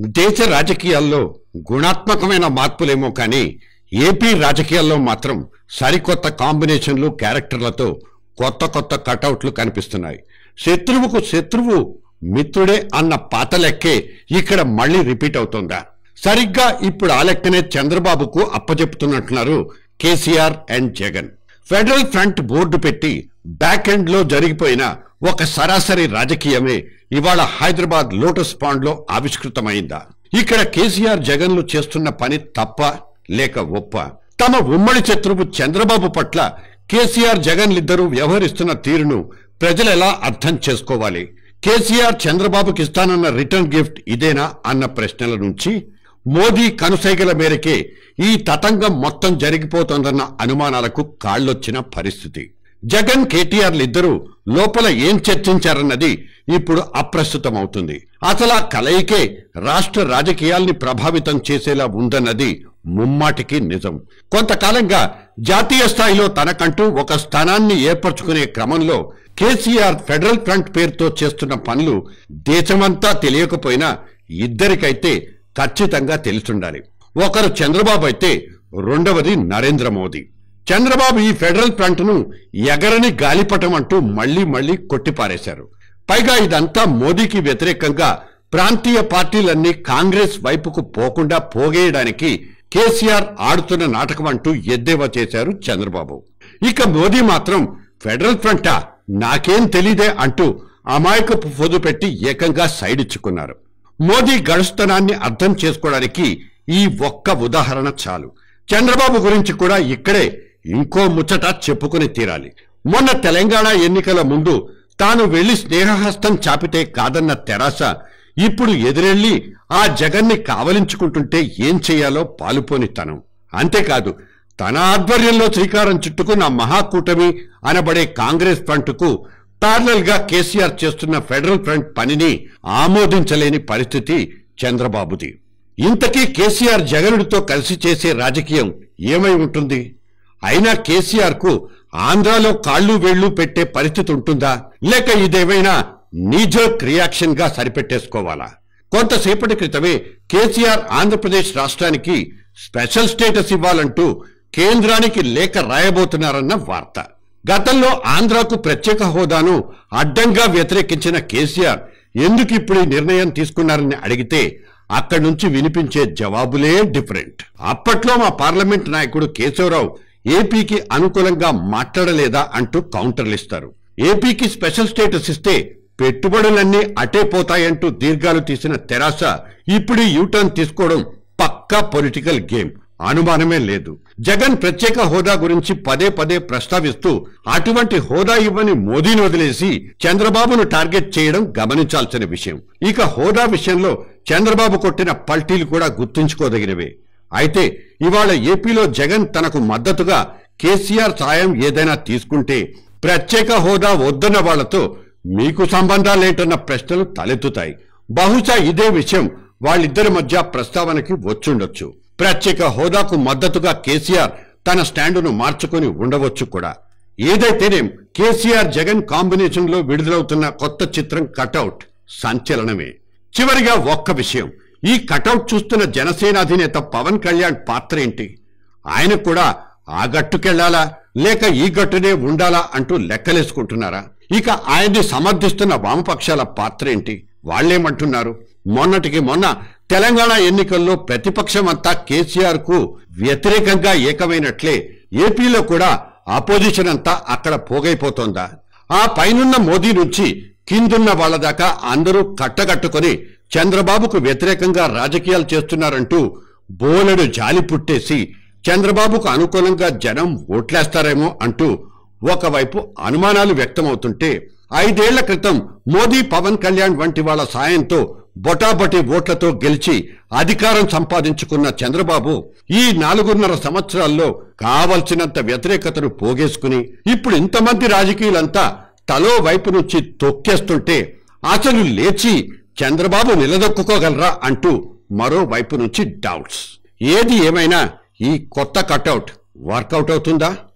దేశ రాజకీయాల్లో గుణాత్మకమైన మార్పులేమో కానీ ఏపీ రాజకీయాల్లో మాత్రం సరికొత్త కాంబినేషన్లు క్యారెక్టర్లతో కొత్త కొత్త కటౌట్లు కనిపిస్తున్నాయి శత్రువుకు శత్రువు మిత్రుడే అన్న పాత లెక్కే ఇక్కడ మళ్ళీ రిపీట్ అవుతోందా సరిగ్గా ఇప్పుడు ఆ లెక్కనే చంద్రబాబుకు అప్పచెప్తున్నట్టున్నారు KCR and Jagan federal front board పెట్టి బ్యాక్ ఎండ్ లో జరిగిపోయిన ఒక సరాసరి రాజకీయమే ఇవాళ హైదరాబాద్ లోటస్ పాండ్ లో ఆవిష్కృతమైందా ఇక్కడ కేసీఆర్ జగన్లు చేస్తున్న పని తప్ప లేక ఒప్ప తమ ఉమ్మడి శత్రువు చంద్రబాబు పట్ల కేసీఆర్ జగన్లిద్దరూ వ్యవహరిస్తున్న తీరును ప్రజలెలా అర్థం చేసుకోవాలి కేసీఆర్ చంద్రబాబుకి ఇస్తానన్న రిటర్న్ గిఫ్ట్ ఇదేనా అన్న ప్రశ్నల నుంచి మోదీ కనుసైగల మేరకే ఈ తతంగం మొత్తం జరిగిపోతోందన్న అనుమానాలకు కాళ్ళొచ్చిన పరిస్థితి జగన్ కేటీఆర్లిద్దరూ లోపల ఏం చర్చించారన్నది ఇప్పుడు అప్రస్తుతమవుతుంది అసలు ఆ కలయికే రాష్ట్ర రాజకీయాల్ని ప్రభావితం చేసేలా ఉందన్నది ముమ్మాటికి నిజం కొంతకాలంగా జాతీయ స్థాయిలో తనకంటూ ఒక స్థానాన్ని ఏర్పరచుకునే క్రమంలో కేసీఆర్ ఫెడరల్ ఫ్రంట్ పేరుతో చేస్తున్న పనులు దేశమంతా తెలియకపోయినా ఇద్దరికైతే ఖచ్చితంగా తెలిసుండాలి ఒకరు చంద్రబాబు అయితే రెండవది నరేంద్ర మోదీ చంద్రబాబు ఈ ఫెడరల్ ఫ్రంట్ ను ఎగరని గాలిపటం అంటూ మళ్లీ మళ్లీ కొట్టిపారేశారు పైగా ఇదంతా మోదీకి వ్యతిరేకంగా ప్రాంతీయ పార్టీలన్నీ కాంగ్రెస్ వైపుకు పోకుండా పోగేయడానికి కేసీఆర్ ఆడుతున్న నాటకం అంటూ ఎద్దేవా చేశారు చంద్రబాబు ఇక మోదీ మాత్రం ఫెడరల్ ఫ్రంటా నాకేం తెలీదే అంటూ అమాయకపు పొదు పెట్టి ఏకంగా సైడ్ ఇచ్చుకున్నారు మోదీ గడుస్తనాన్ని అర్థం చేసుకోవడానికి ఈ ఒక్క ఉదాహరణ చాలు చంద్రబాబు గురించి కూడా ఇక్కడే ఇంకో ముచ్చట చెప్పుకుని తీరాలి మొన్న తెలంగాణ ఎన్నికల ముందు తాను వెళ్లి స్నేహహస్తం చాపితే కాదన్న తెరాస ఇప్పుడు ఎదురెళ్లి ఆ జగన్ని కావలించుకుంటుంటే ఏం చెయ్యాలో పాలుపోని తనం అంతేకాదు తన ఆధ్వర్యంలో శ్రీకారం చుట్టుకున్న మహాకూటమి అనబడే కాంగ్రెస్ ఫ్రంట్కు ప్యారలల్ గా కేసీఆర్ చేస్తున్న ఫెడరల్ ఫ్రంట్ పనిని ఆమోదించలేని పరిస్థితి చంద్రబాబుది ఇంతకీ కేసీఆర్ జగనుడితో కలిసి చేసే రాజకీయం ఏమై ఉంటుంది అయినా కేసీఆర్ కు ఆంధ్రాలో కాళ్ళు వేళ్లు పెట్టే పరిస్థితి ఉంటుందా లేక ఇదేమైనా నీజర్క్ రియాక్షన్ గా సరిపెట్టేసుకోవాలా కొంతసేపటి క్రితమే కేసీఆర్ ఆంధ్రప్రదేశ్ రాష్ట్రానికి స్పెషల్ స్టేటస్ ఇవ్వాలంటూ కేంద్రానికి లేఖ రాయబోతున్నారన్న వార్త గతంలో ఆంధ్రాకు ప్రత్యేక హోదాను అడ్డంగా వ్యతిరేకించిన కేసీఆర్ ఎందుకు ఇప్పుడు ఈ నిర్ణయం తీసుకున్నారని అడిగితే అక్కడి నుంచి వినిపించే జవాబులే డిఫరెంట్ అప్పట్లో మా పార్లమెంట్ నాయకుడు కేశవరావు ఏపీకి అనుకూలంగా మాట్లాడలేదా అంటూ కౌంటర్లు ఇస్తారు ఏపీకి స్పెషల్ స్టేటస్ ఇస్తే పెట్టుబడులన్నీ అటే పోతాయంటూ దీర్ఘాలు తీసిన తెరాస ఇప్పుడు ఈ యూటర్న్ తీసుకోవడం పక్కా పొలిటికల్ గేమ్ అనుమానమే లేదు జగన్ ప్రత్యేక హోదా గురించి పదే పదే ప్రస్తావిస్తూ అటువంటి హోదా ఇవ్వని మోదీని వదిలేసి చంద్రబాబును టార్గెట్ చేయడం గమనించాల్సిన విషయం ఇక హోదా విషయంలో చంద్రబాబు కొట్టిన పల్టీలు కూడా గుర్తుంచుకోదగినవే అయితే ఇవాళ ఏపీలో జగన్ తనకు మద్దతుగా కేసీఆర్ సాయం ఏదైనా తీసుకుంటే ప్రత్యేక హోదా వద్దన్న వాళ్లతో మీకు సంబంధాలేంటన్న ప్రశ్నలు తలెత్తుతాయి బహుశా ఇదే విషయం వాళ్ళిద్దరి మధ్య ప్రస్తావనకి వచ్చుండొచ్చు ప్రత్యేక హోదాకు మద్దతుగా కేసీఆర్ తన స్టాండును మార్చుకొని ఉండవచ్చు కూడా ఏదైతేనేం కేసీఆర్ జగన్ కాంబినేషన్ లో విడుదలవుతున్న కొత్త చిత్రం కటౌట్ సంచలనమే చివరిగా ఒక్క విషయం ఈ కటౌట్ చూస్తున్న జనసేన అధినేత పవన్ కళ్యాణ్ పాత్ర ఏంటి ఆయన కూడా ఆ గట్టుకెళ్లాలా లేక ఈ గట్టునే ఉండాలా అంటూ లెక్కలేసుకుంటున్నారా ఇక ఆయన్ని సమర్థిస్తున్న వామపక్షాల పాత్ర ఏంటి వాళ్లేమంటున్నారు మొన్నటికి మొన్న తెలంగాణ ఎన్నికల్లో ప్రతిపక్షమంతా కేసీఆర్ కు వ్యతిరేకంగా ఏకమైనట్లే ఏపీలో కూడా అపోజిషన్ అంతా అక్కడ పోగైపోతోందా ఆ పైనున్న మోదీ నుంచి కిందున్న వాళ్ళ దాకా అందరూ కట్టగట్టుకొని చంద్రబాబుకు వ్యతిరేకంగా రాజకీయాలు చేస్తున్నారంటూ బోలెడు జాలి పుట్టేసి చంద్రబాబుకు అనుకూలంగా జనం ఓట్లేస్తారేమో అంటూ ఒకవైపు అనుమానాలు వ్యక్తమవుతుంటే ఐదేళ్ల క్రితం మోదీ పవన్ కళ్యాణ్ వంటి వాళ్ళ సాయంతో బొటాబొటి ఓట్లతో గెలిచి అధికారం సంపాదించుకున్న చంద్రబాబు ఈ నాలుగున్నర సంవత్సరాల్లో కావలసినంత వ్యతిరేకతను పోగేసుకుని ఇప్పుడు ఇంతమంది రాజకీయులంతా తలో వైపు నుంచి తొక్కేస్తుంటే అసలు లేచి చంద్రబాబు నిలదొక్కుకోగలరా అంటూ మరో వైపు నుంచి డౌట్స్ ఏది ఏమైనా ఈ కొత్త కటౌట్ వర్కౌట్ అవుతుందా